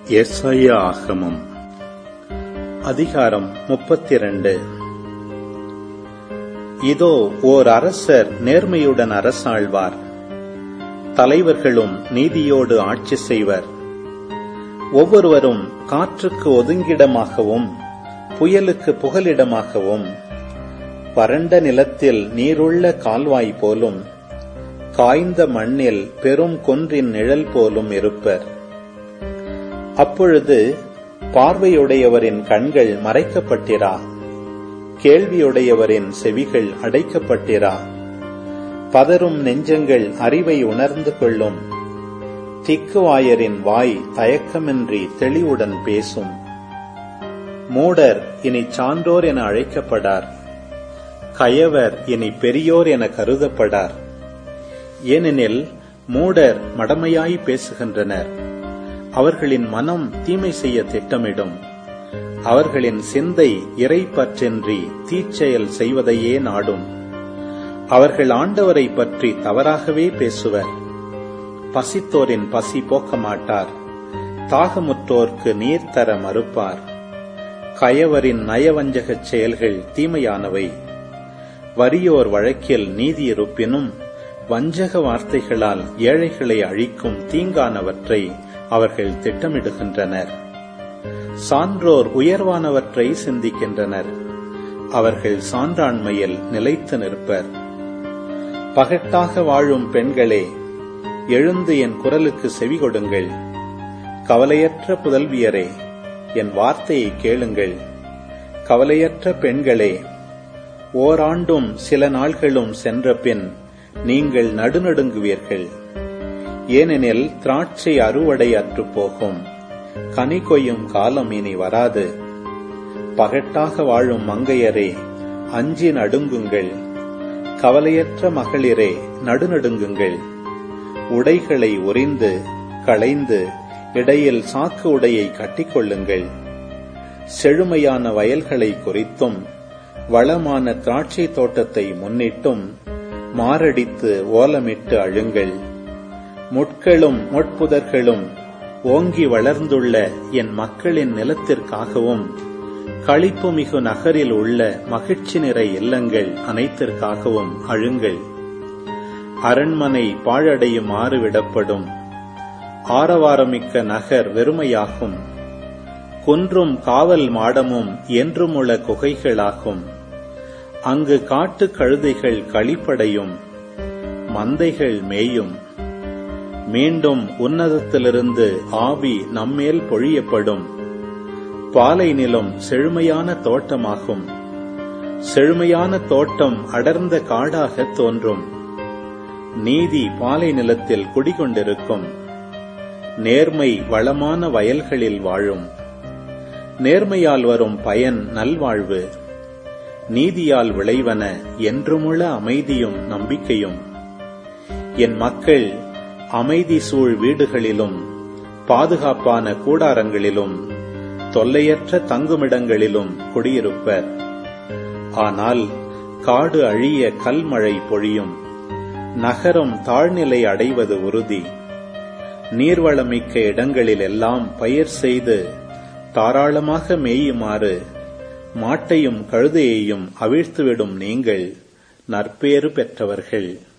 எஸ்ஐயா ஆகமம் அதிகாரம் முப்பத்திரண்டு இதோ ஓர் அரசர் நேர்மையுடன் அரசாழ்வார் தலைவர்களும் நீதியோடு ஆட்சி செய்வர் ஒவ்வொருவரும் காற்றுக்கு ஒதுங்கிடமாகவும் புயலுக்கு புகலிடமாகவும் வறண்ட நிலத்தில் நீருள்ள கால்வாய் போலும் காய்ந்த மண்ணில் பெரும் குன்றின் நிழல் போலும் இருப்பர் அப்பொழுது பார்வையுடையவரின் கண்கள் மறைக்கப்பட்டிரா கேள்வியுடையவரின் செவிகள் அடைக்கப்பட்டிரா பதரும் நெஞ்சங்கள் அறிவை உணர்ந்து கொள்ளும் திக்குவாயரின் வாய் தயக்கமின்றி தெளிவுடன் பேசும் மூடர் இனி சான்றோர் என அழைக்கப்படார் கயவர் இனி பெரியோர் என கருதப்படார் ஏனெனில் மூடர் மடமையாய் பேசுகின்றனர் அவர்களின் மனம் தீமை செய்ய திட்டமிடும் அவர்களின் சிந்தை இறை பற்றின்றி தீச்செயல் செய்வதையே நாடும் அவர்கள் ஆண்டவரை பற்றி தவறாகவே பேசுவர் பசித்தோரின் பசி போக்க மாட்டார் தாகமுற்றோர்க்கு நீர் தர மறுப்பார் கயவரின் நயவஞ்சகச் செயல்கள் தீமையானவை வறியோர் வழக்கில் நீதி இருப்பினும் வஞ்சக வார்த்தைகளால் ஏழைகளை அழிக்கும் தீங்கானவற்றை அவர்கள் திட்டமிடுகின்றனர் சான்றோர் உயர்வானவற்றை சிந்திக்கின்றனர் அவர்கள் சான்றாண்மையில் நிலைத்து நிற்பர் பகட்டாக வாழும் பெண்களே எழுந்து என் குரலுக்கு செவி கொடுங்கள் கவலையற்ற புதல்வியரே என் வார்த்தையை கேளுங்கள் கவலையற்ற பெண்களே ஓராண்டும் சில நாள்களும் சென்ற பின் நீங்கள் நடுநடுங்குவீர்கள் ஏனெனில் திராட்சை அறுவடை அற்று போகும் கனி கொய்யும் காலம் இனி வராது பகட்டாக வாழும் மங்கையரே அஞ்சி நடுங்குங்கள் கவலையற்ற மகளிரே நடுநடுங்குங்கள் உடைகளை உரிந்து களைந்து இடையில் சாக்கு உடையை கட்டிக்கொள்ளுங்கள் செழுமையான வயல்களை குறித்தும் வளமான திராட்சை தோட்டத்தை முன்னிட்டும் மாரடித்து ஓலமிட்டு அழுங்கள் முட்களும் முட்புதர்களும் ஓங்கி வளர்ந்துள்ள என் மக்களின் நிலத்திற்காகவும் களிப்புமிகு நகரில் உள்ள மகிழ்ச்சி நிறை இல்லங்கள் அனைத்திற்காகவும் அழுங்கள் அரண்மனை பாழடையுமாறு விடப்படும் ஆரவாரமிக்க நகர் வெறுமையாகும் குன்றும் காவல் மாடமும் என்றுமுள்ள குகைகளாகும் அங்கு காட்டுக் கழுதைகள் களிப்படையும் மந்தைகள் மேயும் மீண்டும் உன்னதத்திலிருந்து ஆவி நம்மேல் பொழியப்படும் பாலை நிலம் செழுமையான தோட்டமாகும் செழுமையான தோட்டம் அடர்ந்த காடாக தோன்றும் நீதி பாலை நிலத்தில் குடிகொண்டிருக்கும் நேர்மை வளமான வயல்களில் வாழும் நேர்மையால் வரும் பயன் நல்வாழ்வு நீதியால் விளைவன என்றுமுள்ள அமைதியும் நம்பிக்கையும் என் மக்கள் அமைதி சூழ் வீடுகளிலும் பாதுகாப்பான கூடாரங்களிலும் தொல்லையற்ற தங்குமிடங்களிலும் குடியிருப்பர் ஆனால் காடு அழிய கல்மழை பொழியும் நகரம் தாழ்நிலை அடைவது உறுதி நீர்வளமிக்க இடங்களில் எல்லாம் பயிர் செய்து தாராளமாக மேயுமாறு மாட்டையும் கழுதையையும் அவிழ்த்துவிடும் நீங்கள் நற்பேறு பெற்றவர்கள்